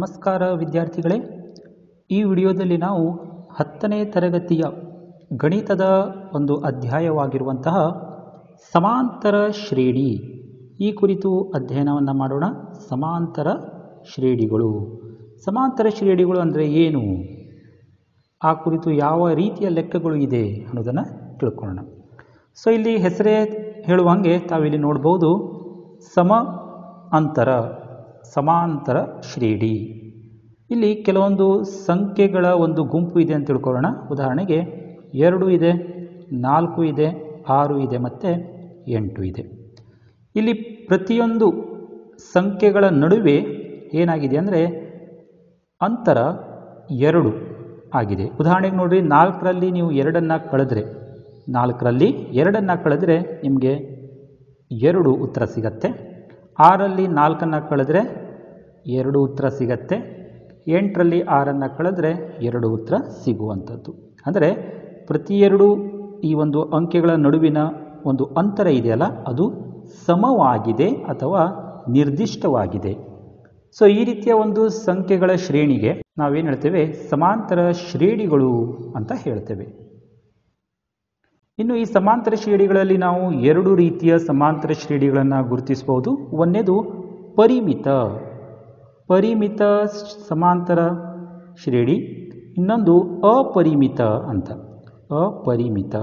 ನಮಸ್ಕಾರ ವಿದ್ಯಾರ್ಥಿಗಳೇ ಈ ವಿಡಿಯೋದಲ್ಲಿ ನಾವು ಹತ್ತನೇ ತರಗತಿಯ ಗಣಿತದ ಒಂದು ಅಧ್ಯಾಯವಾಗಿರುವಂತಹ ಸಮಾಂತರ ಶ್ರೇಣಿ ಈ ಕುರಿತು ಅಧ್ಯಯನವನ್ನು ಮಾಡೋಣ ಸಮಾಂತರ ಶ್ರೇಣಿಗಳು ಸಮಾಂತರ ಶ್ರೇಣಿಗಳು ಅಂದರೆ ಏನು ಆ ಕುರಿತು ಯಾವ ರೀತಿಯ ಲೆಕ್ಕಗಳು ಇದೆ ಅನ್ನೋದನ್ನು ತಿಳ್ಕೊಳ್ಳೋಣ ಸೊ ಇಲ್ಲಿ ಹೆಸರೇ ಹೇಳುವ ಹಾಗೆ ತಾವಿಲ್ಲಿ ನೋಡ್ಬೋದು ಸಮ ಅಂತರ ಸಮಾಂತರ ಶ್ರೇಣಿ ಇಲ್ಲಿ ಕೆಲವೊಂದು ಸಂಖ್ಯೆಗಳ ಒಂದು ಗುಂಪು ಇದೆ ಅಂತ ತಿಳ್ಕೊಳ್ಳೋಣ ಉದಾಹರಣೆಗೆ ಎರಡು ಇದೆ ನಾಲ್ಕು ಇದೆ ಆರು ಇದೆ ಮತ್ತು ಎಂಟು ಇದೆ ಇಲ್ಲಿ ಪ್ರತಿಯೊಂದು ಸಂಖ್ಯೆಗಳ ನಡುವೆ ಏನಾಗಿದೆ ಅಂದರೆ ಅಂತರ ಎರಡು ಆಗಿದೆ ಉದಾಹರಣೆಗೆ ನೋಡಿರಿ ನಾಲ್ಕರಲ್ಲಿ ನೀವು ಎರಡನ್ನು ಕಳೆದ್ರೆ ನಾಲ್ಕರಲ್ಲಿ ಎರಡನ್ನು ಕಳೆದ್ರೆ ನಿಮಗೆ ಎರಡು ಉತ್ತರ ಸಿಗತ್ತೆ ಆರಲ್ಲಿ ನಾಲ್ಕನ್ನು ಕಳೆದ್ರೆ ಎರಡು ಉತ್ತರ ಸಿಗತ್ತೆ ಎಂಟರಲ್ಲಿ ಆರನ್ನು ಕಳೆದ್ರೆ ಎರಡು ಉತ್ತರ ಸಿಗುವಂಥದ್ದು ಅಂದರೆ ಪ್ರತಿ ಎರಡು ಈ ಒಂದು ಅಂಕೆಗಳ ನಡುವಿನ ಒಂದು ಅಂತರ ಇದೆಯಲ್ಲ ಅದು ಸಮವಾಗಿದೆ ಅಥವಾ ನಿರ್ದಿಷ್ಟವಾಗಿದೆ ಸೊ ಈ ರೀತಿಯ ಒಂದು ಸಂಖ್ಯೆಗಳ ಶ್ರೇಣಿಗೆ ನಾವೇನು ಹೇಳ್ತೇವೆ ಸಮಾಂತರ ಶ್ರೇಣಿಗಳು ಅಂತ ಹೇಳ್ತೇವೆ ಇನ್ನು ಈ ಸಮಾಂತರ ಶ್ರೇಣಿಗಳಲ್ಲಿ ನಾವು ಎರಡು ರೀತಿಯ ಸಮಾಂತರ ಶ್ರೇಣಿಗಳನ್ನು ಗುರುತಿಸಬಹುದು ಒಂದನೇದು ಪರಿಮಿತ ಪರಿಮಿತ ಸಮಾಂತರ ಶ್ರೇಣಿ ಇನ್ನೊಂದು ಅಪರಿಮಿತ ಅಂತ ಅಪರಿಮಿತ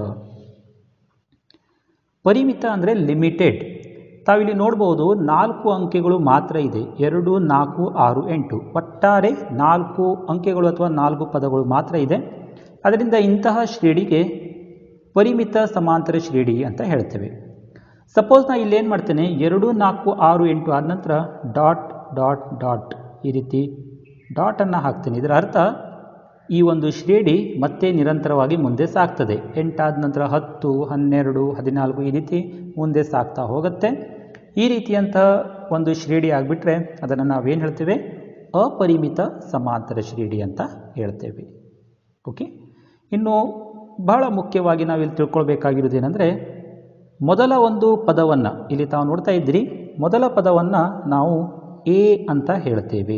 ಪರಿಮಿತ ಅಂದರೆ ಲಿಮಿಟೆಡ್ ತಾವಿಲ್ಲಿ ನೋಡ್ಬೋದು ನಾಲ್ಕು ಅಂಕೆಗಳು ಮಾತ್ರ ಇದೆ ಎರಡು ನಾಲ್ಕು ಆರು ಎಂಟು ಒಟ್ಟಾರೆ ನಾಲ್ಕು ಅಂಕೆಗಳು ಅಥವಾ ನಾಲ್ಕು ಪದಗಳು ಮಾತ್ರ ಇದೆ ಅದರಿಂದ ಇಂತಹ ಶ್ರೇಣಿಗೆ ಪರಿಮಿತ ಸಮಾಂತರ ಶ್ರೇಣಿ ಅಂತ ಹೇಳ್ತೇವೆ ಸಪೋಸ್ ನಾ ಇಲ್ಲೇನು ಮಾಡ್ತೇನೆ ಎರಡು ನಾಲ್ಕು ಆರು ಎಂಟು ಆದ ನಂತರ ಡಾಟ್ ಡಾಟ್ ಡಾಟ್ ಈ ರೀತಿ ಡಾಟನ್ನು ಹಾಕ್ತೇನೆ ಇದರ ಅರ್ಥ ಈ ಒಂದು ಶ್ರೇಣಿ ಮತ್ತೆ ನಿರಂತರವಾಗಿ ಮುಂದೆ ಸಾಗ್ತದೆ ಎಂಟಾದ ನಂತರ ಹತ್ತು ಹನ್ನೆರಡು ಹದಿನಾಲ್ಕು ಈ ರೀತಿ ಮುಂದೆ ಸಾಗ್ತಾ ಹೋಗುತ್ತೆ ಈ ರೀತಿಯಂತಹ ಒಂದು ಶ್ರೇಣಿ ಆಗಿಬಿಟ್ರೆ ಅದನ್ನು ನಾವೇನು ಹೇಳ್ತೇವೆ ಅಪರಿಮಿತ ಸಮಾಂತರ ಶ್ರೇಣಿ ಅಂತ ಹೇಳ್ತೇವೆ ಓಕೆ ಇನ್ನು ಬಹಳ ಮುಖ್ಯವಾಗಿ ನಾವಿಲ್ಲಿ ತಿಳ್ಕೊಳ್ಬೇಕಾಗಿರೋದೇನೆಂದರೆ ಮೊದಲ ಒಂದು ಪದವನ್ನು ಇಲ್ಲಿ ತಾವು ನೋಡ್ತಾ ಇದ್ದೀರಿ ಮೊದಲ ಪದವನ್ನು ನಾವು ಎ ಅಂತ ಹೇಳ್ತೇವೆ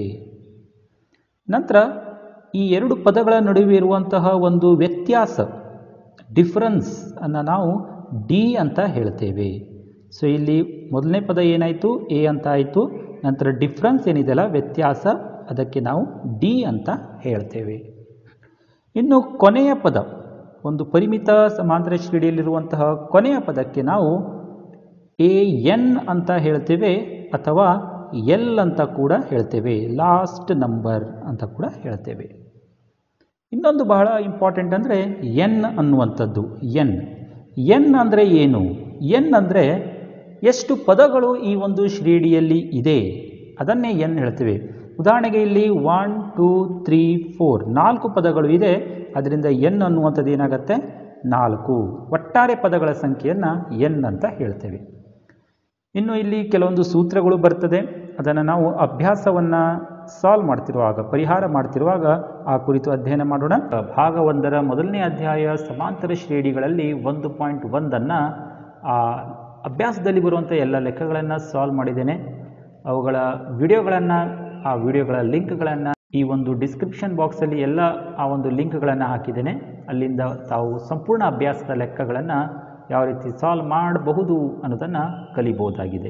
ನಂತರ ಈ ಎರಡು ಪದಗಳ ನಡುವೆ ಇರುವಂತಹ ಒಂದು ವ್ಯತ್ಯಾಸ ಡಿಫ್ರೆನ್ಸ್ ಅನ್ನು ನಾವು ಡಿ ಅಂತ ಹೇಳ್ತೇವೆ ಸೊ ಇಲ್ಲಿ ಮೊದಲನೇ ಪದ ಏನಾಯಿತು ಎ ಅಂತ ಆಯಿತು ನಂತರ ಡಿಫ್ರೆನ್ಸ್ ಏನಿದೆಯಲ್ಲ ವ್ಯತ್ಯಾಸ ಅದಕ್ಕೆ ನಾವು ಡಿ ಅಂತ ಹೇಳ್ತೇವೆ ಇನ್ನು ಕೊನೆಯ ಪದ ಒಂದು ಪರಿಮಿತ ಸಮಾಂತರ ಶ್ರೇಣಿಯಲ್ಲಿರುವಂತಹ ಕೊನೆಯ ಪದಕ್ಕೆ ನಾವು ಎ ಎನ್ ಅಂತ ಹೇಳ್ತೇವೆ ಅಥವಾ ಎಲ್ ಅಂತ ಕೂಡ ಹೇಳ್ತೇವೆ ಲಾಸ್ಟ್ ನಂಬರ್ ಅಂತ ಕೂಡ ಹೇಳ್ತೇವೆ ಇನ್ನೊಂದು ಬಹಳ ಇಂಪಾರ್ಟೆಂಟ್ ಅಂದರೆ ಎನ್ ಅನ್ನುವಂಥದ್ದು ಎನ್ ಎನ್ ಅಂದರೆ ಏನು ಎನ್ ಅಂದರೆ ಎಷ್ಟು ಪದಗಳು ಈ ಒಂದು ಶ್ರೇಣಿಯಲ್ಲಿ ಇದೆ ಅದನ್ನೇ ಎನ್ ಹೇಳ್ತೇವೆ ಉದಾಹರಣೆಗೆ ಇಲ್ಲಿ ಒನ್ ಟೂ ತ್ರೀ ಫೋರ್ ನಾಲ್ಕು ಪದಗಳು ಇದೆ ಅದರಿಂದ ಎನ್ ಅನ್ನುವಂಥದ್ದು ಏನಾಗುತ್ತೆ ನಾಲ್ಕು ಒಟ್ಟಾರೆ ಪದಗಳ ಸಂಖ್ಯೆಯನ್ನು ಎನ್ ಅಂತ ಹೇಳ್ತೇವೆ ಇನ್ನು ಇಲ್ಲಿ ಕೆಲವೊಂದು ಸೂತ್ರಗಳು ಬರ್ತದೆ ಅದನ್ನು ನಾವು ಅಭ್ಯಾಸವನ್ನು ಸಾಲ್ವ್ ಮಾಡ್ತಿರುವಾಗ ಪರಿಹಾರ ಮಾಡ್ತಿರುವಾಗ ಆ ಕುರಿತು ಅಧ್ಯಯನ ಮಾಡೋಣ ಭಾಗ ಒಂದರ ಮೊದಲನೇ ಅಧ್ಯಾಯ ಸಮಾಂತರ ಶ್ರೇಣಿಗಳಲ್ಲಿ ಒಂದು ಪಾಯಿಂಟ್ ಒಂದನ್ನು ಆ ಅಭ್ಯಾಸದಲ್ಲಿ ಬರುವಂಥ ಎಲ್ಲ ಲೆಕ್ಕಗಳನ್ನು ಸಾಲ್ವ್ ಮಾಡಿದ್ದೇನೆ ಅವುಗಳ ವಿಡಿಯೋಗಳನ್ನು ಆ ವಿಡಿಯೋಗಳ ಲಿಂಕ್ಗಳನ್ನು ಈ ಒಂದು ಡಿಸ್ಕ್ರಿಪ್ಷನ್ ಬಾಕ್ಸಲ್ಲಿ ಎಲ್ಲ ಆ ಒಂದು ಲಿಂಕ್ಗಳನ್ನು ಹಾಕಿದ್ದೇನೆ ಅಲ್ಲಿಂದ ತಾವು ಸಂಪೂರ್ಣ ಅಭ್ಯಾಸದ ಲೆಕ್ಕಗಳನ್ನು ಯಾವ ರೀತಿ ಸಾಲ್ವ್ ಮಾಡಬಹುದು ಅನ್ನೋದನ್ನು ಕಲಿಬಹುದಾಗಿದೆ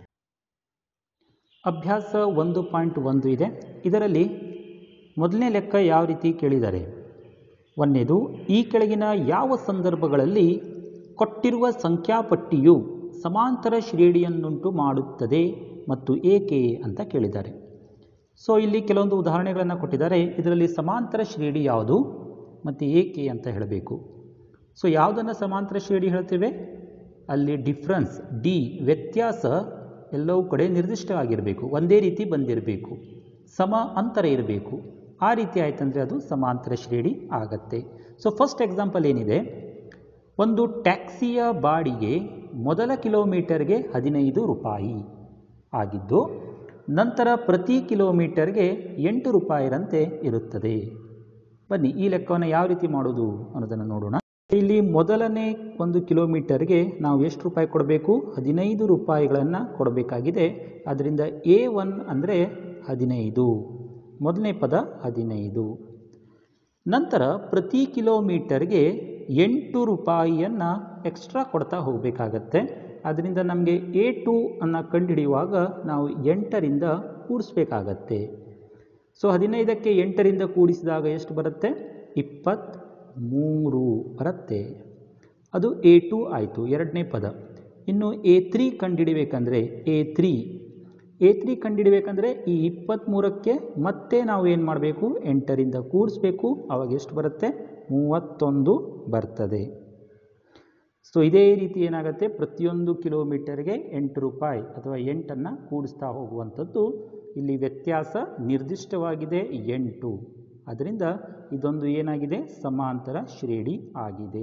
ಅಭ್ಯಾಸ ಒಂದು ಪಾಯಿಂಟ್ ಒಂದು ಇದೆ ಇದರಲ್ಲಿ ಮೊದಲನೇ ಲೆಕ್ಕ ಯಾವ ರೀತಿ ಕೇಳಿದ್ದಾರೆ ಒಂದನೇದು ಈ ಕೆಳಗಿನ ಯಾವ ಸಂದರ್ಭಗಳಲ್ಲಿ ಕೊಟ್ಟಿರುವ ಸಂಖ್ಯಾಪಟ್ಟಿಯು ಸಮಾಂತರ ಶ್ರೇಣಿಯನ್ನುಂಟು ಮಾಡುತ್ತದೆ ಮತ್ತು ಏಕೆ ಅಂತ ಕೇಳಿದ್ದಾರೆ ಸೊ ಇಲ್ಲಿ ಕೆಲವೊಂದು ಉದಾಹರಣೆಗಳನ್ನು ಕೊಟ್ಟಿದ್ದಾರೆ ಇದರಲ್ಲಿ ಸಮಾಂತರ ಶ್ರೇಣಿ ಯಾವುದು ಮತ್ತು ಏಕೆ ಅಂತ ಹೇಳಬೇಕು ಸೊ ಯಾವುದನ್ನು ಸಮಾಂತರ ಶ್ರೇಣಿ ಹೇಳ್ತೇವೆ ಅಲ್ಲಿ ಡಿಫ್ರೆನ್ಸ್ ಡಿ ವ್ಯತ್ಯಾಸ ಎಲ್ಲವೂ ಕಡೆ ನಿರ್ದಿಷ್ಟವಾಗಿರಬೇಕು ಒಂದೇ ರೀತಿ ಬಂದಿರಬೇಕು ಸಮ ಅಂತರ ಇರಬೇಕು ಆ ರೀತಿ ಆಯ್ತಂದರೆ ಅದು ಸಮಾಂತರ ಶ್ರೇಣಿ ಆಗತ್ತೆ ಸೊ ಫಸ್ಟ್ ಎಕ್ಸಾಂಪಲ್ ಏನಿದೆ ಒಂದು ಟ್ಯಾಕ್ಸಿಯ ಬಾಡಿಗೆ ಮೊದಲ ಕಿಲೋಮೀಟರ್ಗೆ ಹದಿನೈದು ರೂಪಾಯಿ ಆಗಿದ್ದು ನಂತರ ಪ್ರತಿ ಕಿಲೋಮೀಟರ್ಗೆ ಎಂಟು ರೂಪಾಯಿರಂತೆ ಇರುತ್ತದೆ ಬನ್ನಿ ಈ ಲೆಕ್ಕವನ್ನು ಯಾವ ರೀತಿ ಮಾಡೋದು ಅನ್ನೋದನ್ನು ನೋಡೋಣ ಇಲ್ಲಿ ಮೊದಲನೇ ಒಂದು ಕಿಲೋಮೀಟರ್ಗೆ ನಾವು ಎಷ್ಟು ರೂಪಾಯಿ ಕೊಡಬೇಕು ಹದಿನೈದು ರೂಪಾಯಿಗಳನ್ನು ಕೊಡಬೇಕಾಗಿದೆ ಅದರಿಂದ ಎ ಒನ್ ಅಂದರೆ ಹದಿನೈದು ಮೊದಲನೇ ಪದ ಹದಿನೈದು ನಂತರ ಪ್ರತಿ ಕಿಲೋಮೀಟರ್ಗೆ ಎಂಟು ರೂಪಾಯಿಯನ್ನು ಎಕ್ಸ್ಟ್ರಾ ಕೊಡ್ತಾ ಹೋಗಬೇಕಾಗತ್ತೆ ಅದರಿಂದ ನಮಗೆ ಎ ಟು ಅನ್ನು ಕಂಡುಹಿಡಿಯುವಾಗ ನಾವು ಎಂಟರಿಂದ ಕೂಡಿಸ್ಬೇಕಾಗತ್ತೆ ಸೊ ಹದಿನೈದಕ್ಕೆ ಎಂಟರಿಂದ ಕೂಡಿಸಿದಾಗ ಎಷ್ಟು ಬರುತ್ತೆ ಇಪ್ಪತ್ತ್ಮೂರು ಬರುತ್ತೆ ಅದು ಎ ಟು ಆಯಿತು ಎರಡನೇ ಪದ ಇನ್ನು ಎ ತ್ರೀ ಕಂಡುಹಿಡಿಬೇಕಂದ್ರೆ ಎ ತ್ರೀ ಎ ತ್ರೀ ಕಂಡುಹಿಡಿಬೇಕಂದ್ರೆ ಈ ಇಪ್ಪತ್ತ್ಮೂರಕ್ಕೆ ಮತ್ತೆ ನಾವು ಏನು ಮಾಡಬೇಕು ಎಂಟರಿಂದ ಕೂಡಿಸ್ಬೇಕು ಆವಾಗ ಎಷ್ಟು ಬರುತ್ತೆ ಮೂವತ್ತೊಂದು ಬರ್ತದೆ ಸೊ ಇದೇ ರೀತಿ ಏನಾಗುತ್ತೆ ಪ್ರತಿಯೊಂದು ಕಿಲೋಮೀಟರ್ಗೆ ಎಂಟು ರೂಪಾಯಿ ಅಥವಾ ಎಂಟನ್ನು ಕೂಡಿಸ್ತಾ ಹೋಗುವಂಥದ್ದು ಇಲ್ಲಿ ವ್ಯತ್ಯಾಸ ನಿರ್ದಿಷ್ಟವಾಗಿದೆ ಎಂಟು ಅದರಿಂದ ಇದೊಂದು ಏನಾಗಿದೆ ಸಮಾಂತರ ಶ್ರೇಣಿ ಆಗಿದೆ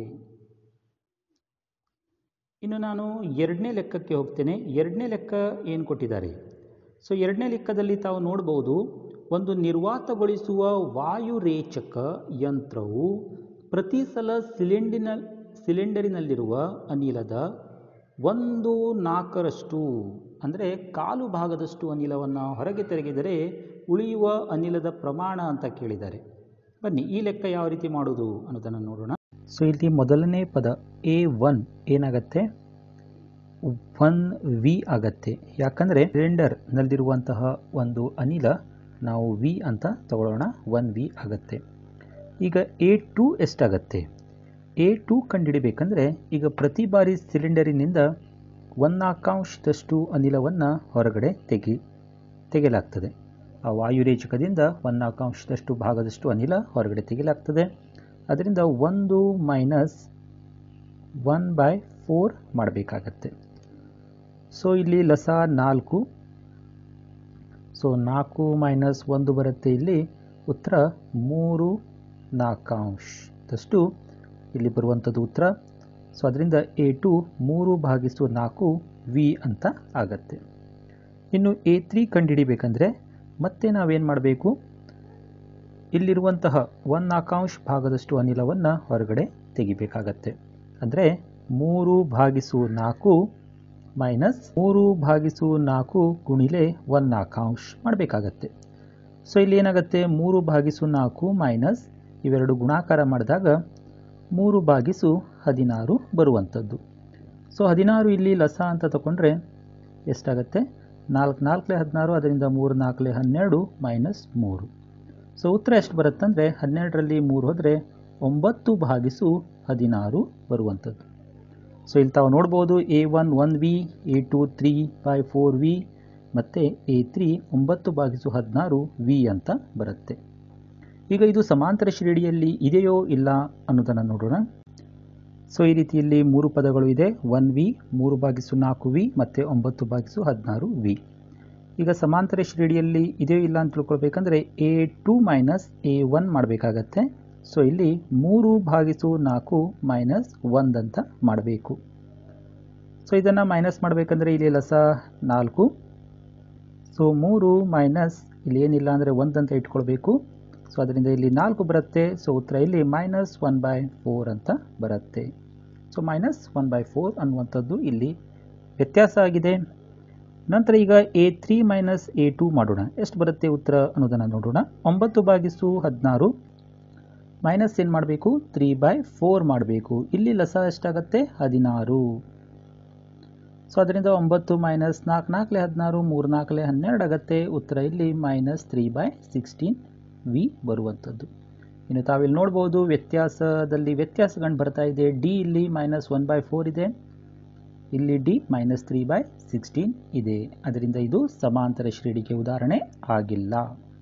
ಇನ್ನು ನಾನು ಎರಡನೇ ಲೆಕ್ಕಕ್ಕೆ ಹೋಗ್ತೇನೆ ಎರಡನೇ ಲೆಕ್ಕ ಏನು ಕೊಟ್ಟಿದ್ದಾರೆ ಸೊ ಎರಡನೇ ಲೆಕ್ಕದಲ್ಲಿ ತಾವು ನೋಡ್ಬೋದು ಒಂದು ನಿರ್ವಾತಗೊಳಿಸುವ ವಾಯುರೇಚಕ ಯಂತ್ರವು ಪ್ರತಿ ಸಲ ಸಿಲಿಂಡಿನ ಸಿಲಿಂಡರಿನಲ್ಲಿರುವ ಅನಿಲದ ಒಂದು ನಾಲ್ಕರಷ್ಟು ಅಂದರೆ ಕಾಲು ಭಾಗದಷ್ಟು ಅನಿಲವನ್ನು ಹೊರಗೆ ತೆಗೆದರೆ ಉಳಿಯುವ ಅನಿಲದ ಪ್ರಮಾಣ ಅಂತ ಕೇಳಿದ್ದಾರೆ ಬನ್ನಿ ಈ ಲೆಕ್ಕ ಯಾವ ರೀತಿ ಮಾಡೋದು ಅನ್ನೋದನ್ನು ನೋಡೋಣ ಸೊ ಇಲ್ಲಿ ಮೊದಲನೇ ಪದ ಎ ಒನ್ ಏನಾಗತ್ತೆ ಒನ್ ವಿ ಆಗತ್ತೆ ಯಾಕಂದರೆ ಸಿಲಿಂಡರ್ನಲ್ಲಿರುವಂತಹ ಒಂದು ಅನಿಲ ನಾವು ವಿ ಅಂತ ತಗೊಳ್ಳೋಣ ಒನ್ ವಿ ಆಗತ್ತೆ ಈಗ ಎ ಟು ಎಷ್ಟಾಗತ್ತೆ ಎ ಟು ಕಂಡುಹಿಡಿಬೇಕಂದ್ರೆ ಈಗ ಪ್ರತಿ ಬಾರಿ ಸಿಲಿಂಡರಿನಿಂದ ಒಂದು ನಾಲ್ಕಾಂಶದಷ್ಟು ಅನಿಲವನ್ನು ಹೊರಗಡೆ ತೆಗಿ ತೆಗೆಯಲಾಗ್ತದೆ ಆ ವಾಯುರೇಚಕದಿಂದ ಒಂದು ನಾಲ್ಕಾಂಶದಷ್ಟು ಭಾಗದಷ್ಟು ಅನಿಲ ಹೊರಗಡೆ ತೆಗೆಯಲಾಗ್ತದೆ ಅದರಿಂದ ಒಂದು ಮೈನಸ್ ಒನ್ ಬೈ ಫೋರ್ ಮಾಡಬೇಕಾಗತ್ತೆ ಸೊ ಇಲ್ಲಿ ಲಸ ನಾಲ್ಕು ಸೊ ನಾಲ್ಕು ಮೈನಸ್ ಒಂದು ಬರುತ್ತೆ ಇಲ್ಲಿ ಉತ್ತರ ಮೂರು ನಾಲ್ಕಾಂಶದಷ್ಟು ಇಲ್ಲಿ ಬರುವಂಥದ್ದು ಉತ್ತರ ಸೊ ಅದರಿಂದ ಎ ಟು ಮೂರು ಭಾಗಿಸು ನಾಲ್ಕು ವಿ ಅಂತ ಆಗತ್ತೆ ಇನ್ನು ಎ ತ್ರೀ ಕಂಡುಹಿಡಿಬೇಕಂದ್ರೆ ಮತ್ತೆ ನಾವೇನು ಮಾಡಬೇಕು ಇಲ್ಲಿರುವಂತಹ ಒಂದು ನಾಲ್ಕಾಂಶ ಭಾಗದಷ್ಟು ಅನಿಲವನ್ನು ಹೊರಗಡೆ ತೆಗಿಬೇಕಾಗತ್ತೆ ಅಂದರೆ ಮೂರು ಭಾಗಿಸು ನಾಲ್ಕು ಮೈನಸ್ ಮೂರು ಭಾಗಿಸು ನಾಲ್ಕು ಗುಣಿಲೆ ಒಂದು ನಾಲ್ಕಾಂಶ ಮಾಡಬೇಕಾಗತ್ತೆ ಸೊ ಇಲ್ಲಿ ಏನಾಗುತ್ತೆ ಮೂರು ಭಾಗಿಸು ನಾಲ್ಕು ಮೈನಸ್ ಇವೆರಡು ಗುಣಾಕಾರ ಮಾಡಿದಾಗ ಮೂರು ಭಾಗಿಸು ಹದಿನಾರು ಬರುವಂಥದ್ದು ಸೊ ಹದಿನಾರು ಇಲ್ಲಿ ಲಸ ಅಂತ ತಗೊಂಡ್ರೆ ಎಷ್ಟಾಗತ್ತೆ ನಾಲ್ಕು ನಾಲ್ಕಲೆ ಹದಿನಾರು ಅದರಿಂದ ಮೂರು ನಾಲ್ಕಲೆ ಹನ್ನೆರಡು ಮೈನಸ್ ಮೂರು ಸೊ ಉತ್ತರ ಎಷ್ಟು ಬರುತ್ತಂದರೆ ಹನ್ನೆರಡರಲ್ಲಿ ಮೂರು ಹೋದರೆ ಒಂಬತ್ತು ಭಾಗಿಸು ಹದಿನಾರು ಬರುವಂಥದ್ದು ಸೊ ಇಲ್ಲಿ ತಾವು ನೋಡ್ಬೋದು a one one v a two three by four v ಮತ್ತು ಎ ತ್ರೀ ಒಂಬತ್ತು ಭಾಗಿಸು ಹದಿನಾರು ವಿ ಅಂತ ಬರುತ್ತೆ ಈಗ ಇದು ಸಮಾಂತರ ಶ್ರೇಣಿಯಲ್ಲಿ ಇದೆಯೋ ಇಲ್ಲ ಅನ್ನೋದನ್ನು ನೋಡೋಣ ಸೊ ಈ ರೀತಿಯಲ್ಲಿ ಮೂರು ಪದಗಳು ಇದೆ ಒನ್ ವಿ ಮೂರು ಭಾಗಿಸು ನಾಲ್ಕು ವಿ ಮತ್ತು ಒಂಬತ್ತು ಭಾಗಿಸು ಹದಿನಾರು ವಿ ಈಗ ಸಮಾಂತರ ಶ್ರೇಣಿಯಲ್ಲಿ ಇದೆಯೋ ಇಲ್ಲ ಅಂತ ತಿಳ್ಕೊಳ್ಬೇಕಂದ್ರೆ a two minus a one ಮಾಡಬೇಕಾಗತ್ತೆ ಸೊ ಇಲ್ಲಿ ಮೂರು ಭಾಗಿಸು ನಾಲ್ಕು ಮೈನಸ್ ಒಂದು ಅಂತ ಮಾಡಬೇಕು ಸೊ ಇದನ್ನು ಮೈನಸ್ ಮಾಡಬೇಕಂದ್ರೆ ಇಲ್ಲಿ ಲಸ ನಾಲ್ಕು ಸೊ ಮೂರು ಮೈನಸ್ ಇಲ್ಲಿ ಏನಿಲ್ಲ ಅಂದರೆ ಒಂದು ಅಂತ ಇಟ್ಕೊಳ್ಬೇಕು ಸೊ ಅದರಿಂದ ಇಲ್ಲಿ ನಾಲ್ಕು ಬರುತ್ತೆ ಸೊ ಉತ್ತರ ಇಲ್ಲಿ ಮೈನಸ್ ಒನ್ ಬೈ ಫೋರ್ ಅಂತ ಬರುತ್ತೆ so minus one by four ಅನ್ನುವಂಥದ್ದು ಇಲ್ಲಿ ವ್ಯತ್ಯಾಸ ಆಗಿದೆ ನಂತರ ಈಗ a three minus a two ಮಾಡೋಣ ಎಷ್ಟು ಬರುತ್ತೆ ಉತ್ತರ ಅನ್ನೋದನ್ನು ನೋಡೋಣ ಒಂಬತ್ತು ಭಾಗಿಸು ಹದಿನಾರು ಮೈನಸ್ ಏನು ಮಾಡಬೇಕು ತ್ರೀ ಬೈ ಫೋರ್ ಮಾಡಬೇಕು ಇಲ್ಲಿ ಲಸ ಎಷ್ಟಾಗತ್ತೆ ಹದಿನಾರು ಸೊ ಅದರಿಂದ ಒಂಬತ್ತು ಮೈನಸ್ ನಾಲ್ಕು ನಾಲ್ಕಲೆ ಹದಿನಾರು ಮೂರು ನಾಲ್ಕಲೆ ಹನ್ನೆರಡು ಆಗುತ್ತೆ ಉತ್ತರ ಇಲ್ಲಿ minus three by sixteen v ಬರುವಂಥದ್ದು ಇನ್ನು ತಾವಿಲ್ಲಿ ನೋಡ್ಬೋದು ವ್ಯತ್ಯಾಸದಲ್ಲಿ ವ್ಯತ್ಯಾಸಗಳು ಬರ್ತಾ ಇದೆ ಡಿ ಇಲ್ಲಿ ಮೈನಸ್ ಒನ್ ಬೈ ಫೋರ್ ಇದೆ ಇಲ್ಲಿ d minus three by sixteen ಇದೆ ಅದರಿಂದ ಇದು ಸಮಾಂತರ ಶ್ರೇಣಿಗೆ ಉದಾಹರಣೆ ಆಗಿಲ್ಲ